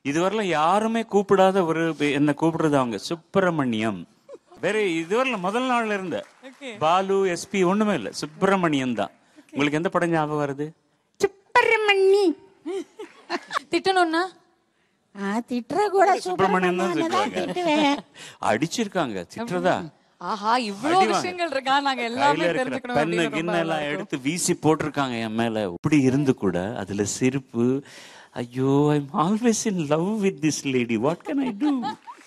இதுவரையிலும் யாருமே கூப்பிடாத ஒரு என்ன கூப்பிடுறது அவங்க சுப்பிரமணியம் வேற இதுவரையில முதல் நாள்ல இருந்த பாலு எஸ்பி ஒண்ணுமே இல்ல சுப்பிரமணியம் தான் உங்களுக்கு எந்த படம் ஞாபகம் வருது சுப்பிரமணி திட்டணும்னா ஆ திட்டுற கூட சுப்பிரமணியம் தான் சுப்பிரமணியம் தான் சொல்லுவாங்க திட்டுவேன் அடிச்சிருக்காங்க திட்டுறதா ஆஹா இவ்வளவு விஷயங்கள் இருக்கா நாங்க எல்லாமே கையில இருக்கிற தெரிஞ்சுக்கணும் பெண்ணு அப்படின்னு ரொம்ப கிண்ணெல்லாம் நல்லா இருக்கும். எடுத்து வீசி போட்டிருக்காங்க என் மேல இப்படி இருந்து கூட அதுல சிரிப்பு ஐயோ I always in love with this lady what can I two